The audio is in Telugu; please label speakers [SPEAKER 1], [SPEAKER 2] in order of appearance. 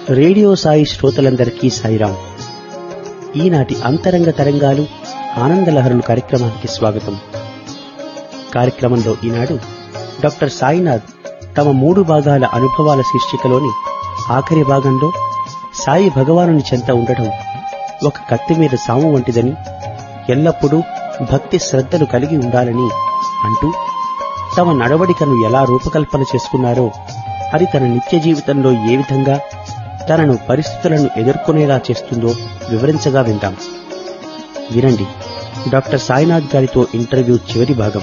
[SPEAKER 1] రేడియో సాయి శ్రోతలందరికీ సాయిరాం ఈనాటి అంతరంగ తరంగాలు ఆనందలహరులు కార్యక్రమానికి స్వాగతం కార్యక్రమంలో ఈనాడు డాక్టర్ సాయినాథ్ తమ మూడు భాగాల అనుభవాల శీర్షికలోని ఆఖరి భాగంలో సాయి భగవానుని చెంత ఉండడం ఒక కత్తి మీద సాము వంటిదని ఎల్లప్పుడూ భక్తి శ్రద్ధలు కలిగి ఉండాలని అంటూ తమ నడవడికను ఎలా రూపకల్పన చేసుకున్నారో అది తన నిత్య జీవితంలో ఏ విధంగా తనను పరిస్థితులను ఎదుర్కొనేలా చేస్తుందో వివరించగా వింటాం వినండి డాక్టర్ సాయినాథ్ గారితో ఇంటర్వ్యూ చివరి భాగం